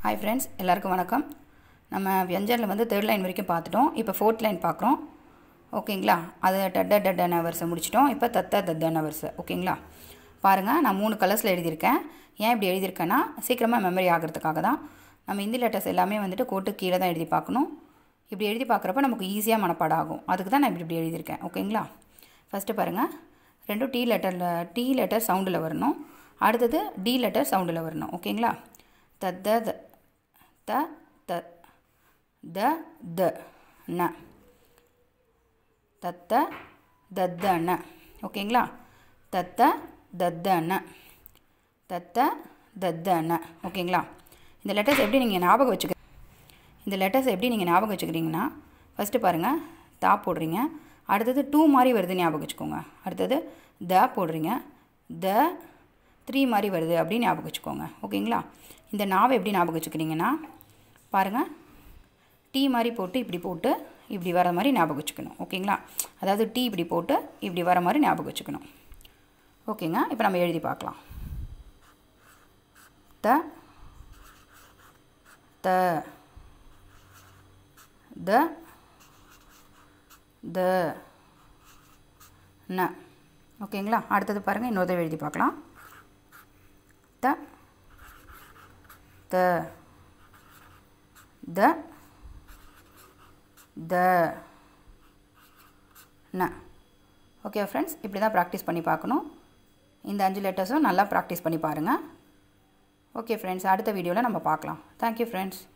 hi friends எல்லாருக்கும் வணக்கம் நம்ம வியஞ்சனில் வந்து தேர்ட் லைன் வரைக்கும் பார்த்துட்டோம் இப்போ ஃபோர்த் லைன் பார்க்குறோம் ஓகேங்களா அது டட்ட டட்ட வரிசை முடிச்சிட்டோம் இப்போ தத்த தத்தன வரிசை ஓகேங்களா பாருங்கள் நான் மூணு கலர்ஸில் எழுதியிருக்கேன் ஏன் இப்படி எழுதியிருக்கேன்னா சீக்கிரமாக மெமரி ஆகிறதுக்காக தான் நம்ம இந்தி லெட்டர்ஸ் எல்லாமே வந்துட்டு கோட்டு கீழே தான் எழுதி பார்க்கணும் இப்படி எழுதி பார்க்குறப்ப நமக்கு ஈஸியாக மனப்பாடம் ஆகும் அதுக்கு தான் நான் இப்படி இப்படி எழுதியிருக்கேன் ஓகேங்களா ஃபஸ்ட்டு பாருங்கள் ரெண்டும் டி லெட்டரில் டி லெட்டர் சவுண்டில் வரணும் அடுத்தது டி லெட்டர் சவுண்டில் வரணும் ஓகேங்களா தத்த த த த த த ந தத்த தத்த ந ஓகேங்களா தத்த தத்த ந தத்த தத்த ந ஓகேங்களா இந்த லெட்டர்ஸ் எப்படி நீங்கள் ஞாபகம் வச்சுக்க இந்த லெட்டர்ஸ் எப்படி நீங்கள் ஞாபகம் வச்சுக்கிறீங்கன்னா ஃபஸ்ட்டு பாருங்கள் தா போடுறீங்க அடுத்தது டூ மாதிரி வருது ஞாபகம் வச்சுக்கோங்க அடுத்தது த போடுறீங்க த த்ரீ மாதிரி வருது அப்படின்னு ஞாபகம் வச்சுக்கோங்க ஓகேங்களா இந்த நாவை எப்படி ஞாபகம் வச்சுக்கிறீங்கன்னா பாருங்கள் டீ மாதிரி போட்டு இப்படி போட்டு இப்படி வர மாதிரி ஞாபகம் வச்சுக்கணும் ஓகேங்களா அதாவது டீ இப்படி போட்டு இப்படி வர மாதிரி ஞாபகம் வச்சுக்கணும் ஓகேங்க இப்போ நம்ம எழுதி பார்க்கலாம் த த த த ந ஓகேங்களா அடுத்தது பாருங்கள் இன்னொரு தடவை எழுதி பார்க்கலாம் த த த த ந ஓகே ஃப்ரெண்ட்ஸ் இப்படி தான் ப்ராக்டிஸ் பண்ணி பார்க்கணும் இந்த அஞ்சு லெட்டர்ஸும் நல்லா ப்ராக்டிஸ் பண்ணி பாருங்கள் ஓகே ஃப்ரெண்ட்ஸ் அடுத்த வீடியோவில் நம்ம பார்க்கலாம் தேங்க்யூ ஃப்ரெண்ட்ஸ்